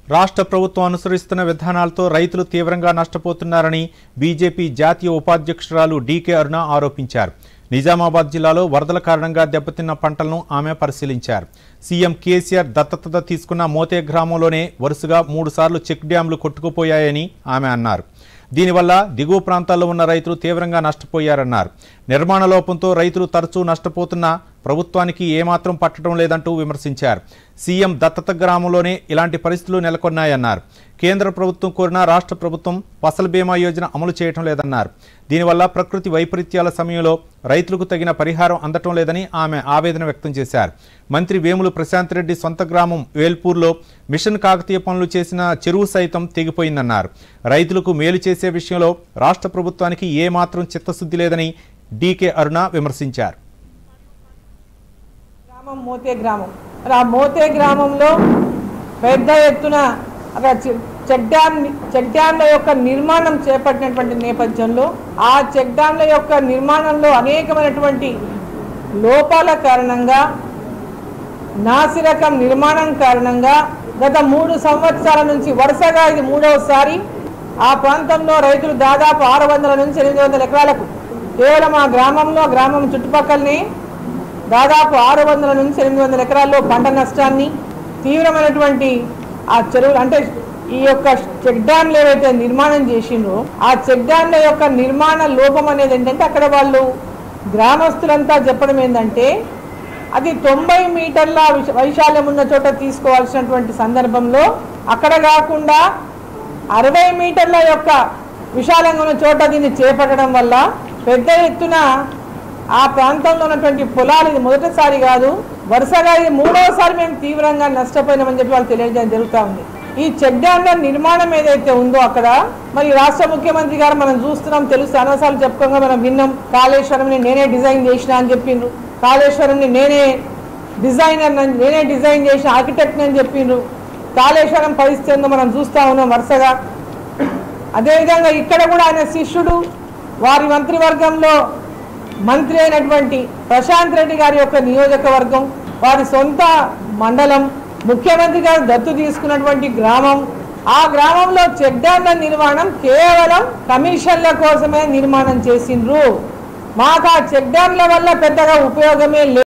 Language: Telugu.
రాష్ట్ర ప్రభుత్వం అనుసరిస్తున్న విధానాలతో రైతులు తీవ్రంగా నష్టపోతున్నారని బీజేపీ జాతీయ ఉపాధ్యక్షురాలు డీకే అరుణ ఆరోపించారు నిజామాబాద్ జిల్లాలో వరదల కారణంగా దెబ్బతిన్న పంటలను ఆమె పరిశీలించారు సీఎం కేసీఆర్ దత్తత తీసుకున్న మోతే గ్రామంలోనే వరుసగా మూడుసార్లు చెక్ డ్యాంలు కొట్టుకుపోయాయని ఆమె అన్నారు దీనివల్ల దిగువ ప్రాంతాల్లో ఉన్న రైతులు తీవ్రంగా నష్టపోయారన్నారు నిర్మాణ లోపంతో రైతులు తరచూ నష్టపోతున్నా ప్రభుత్వానికి ఏమాత్రం పట్టడం లేదంటూ విమర్శించారు సీఎం దత్తత గ్రామంలోనే ఇలాంటి పరిస్థితులు నెలకొన్నాయన్నారు కేంద్ర ప్రభుత్వం కోరిన రాష్ట్ర ప్రభుత్వం ఫసల్ బీమా యోజన అమలు చేయటం లేదన్నారు దీనివల్ల ప్రకృతి వైపరీత్యాల సమయంలో రైతులకు తగిన పరిహారం అందటం లేదని ఆమె ఆవేదన వ్యక్తం చేశారు మంత్రి వేములు ప్రశాంత్ రెడ్డి సొంత గ్రామం వేల్పూర్లో మిషన్ కాకతీయ పనులు చేసిన చెరువు సైతం తెగిపోయిందన్నారు రైతులకు మేలు చేసే విషయంలో రాష్ట్ర ప్రభుత్వానికి ఏమాత్రం చిత్తశుద్ధి లేదని డీకే అరుణ విమర్శించారు గ్రామం మోతే గ్రామం మరి ఆ మోతే గ్రామంలో పెద్ద ఎత్తున అక్కడ చె- చెక్ డ్యామ్ చెక్ డ్యాంల యొక్క నిర్మాణం చేపట్టినటువంటి నేపథ్యంలో ఆ చెక్ డ్యాంల యొక్క నిర్మాణంలో అనేకమైనటువంటి లోపాల కారణంగా నాసిరకం నిర్మాణం కారణంగా గత మూడు సంవత్సరాల నుంచి వరుసగా ఇది మూడవసారి ఆ ప్రాంతంలో రైతులు దాదాపు ఆరు వందల నుంచి ఎనిమిది వందల ఎకరాలకు కేవలం ఆ గ్రామంలో ఆ గ్రామం చుట్టుపక్కలనే దాదాపు ఆరు వందల నుంచి ఎనిమిది వందల ఎకరాల్లో పంట నష్టాన్ని తీవ్రమైనటువంటి ఆ చెరువులు అంటే ఈ యొక్క చెక్ డ్యాంలు ఏవైతే నిర్మాణం చేసిండ్రో ఆ చెక్ డ్యాంల యొక్క నిర్మాణ లోపం అనేది ఏంటంటే అక్కడ వాళ్ళు గ్రామస్తులంతా చెప్పడం ఏంటంటే అది తొంభై మీటర్ల విశ- వైశాల్యం ఉన్న చోట తీసుకోవాల్సినటువంటి సందర్భంలో అక్కడ కాకుండా అరవై మీటర్ల యొక్క విశాలంగా ఉన్న చోట దీన్ని చేపట్టడం వల్ల పెద్ద ఎత్తున ఆ ప్రాంతంలో ఉన్నటువంటి పొలాలు ఇది మొదటిసారి కాదు వరుసగా ఇది మూడవసారి మేము తీవ్రంగా నష్టపోయినామని చెప్పి వాళ్ళు తెలియజేయడం జరుగుతూ ఉంది ఈ చెక్ డ్యాంల నిర్మాణం ఏదైతే ఉందో అక్కడ మరి రాష్ట్ర ముఖ్యమంత్రి గారు మనం చూస్తున్నాం తెలుసు అనవసార్లు చెప్పుకోగా మనం విన్నాం కాళేశ్వరంని నేనే డిజైన్ చేసిన అని చెప్పిండ్రు కాళేశ్వరంని నేనే డిజైనర్ నేనే డిజైన్ చేసిన ఆర్కిటెక్ట్ అని చెప్పిండ్రు కాళేశ్వరం పరిస్థితి ఏందో మనం చూస్తా ఉన్నాం వరుసగా అదేవిధంగా ఇక్కడ కూడా ఆయన శిష్యుడు వారి మంత్రివర్గంలో మంత్రి అయినటువంటి ప్రశాంత్ రెడ్డి గారి యొక్క నియోజకవర్గం వారి సొంత మండలం ముఖ్యమంత్రి గారు దత్తు తీసుకున్నటువంటి గ్రామం ఆ గ్రామంలో చెక్ డ్యాంల నిర్మాణం కేవలం కమిషన్ల కోసమే నిర్మాణం చేసిండ్రు మాకు ఆ చెక్ డ్యాంల వల్ల పెద్దగా ఉపయోగమే లేదు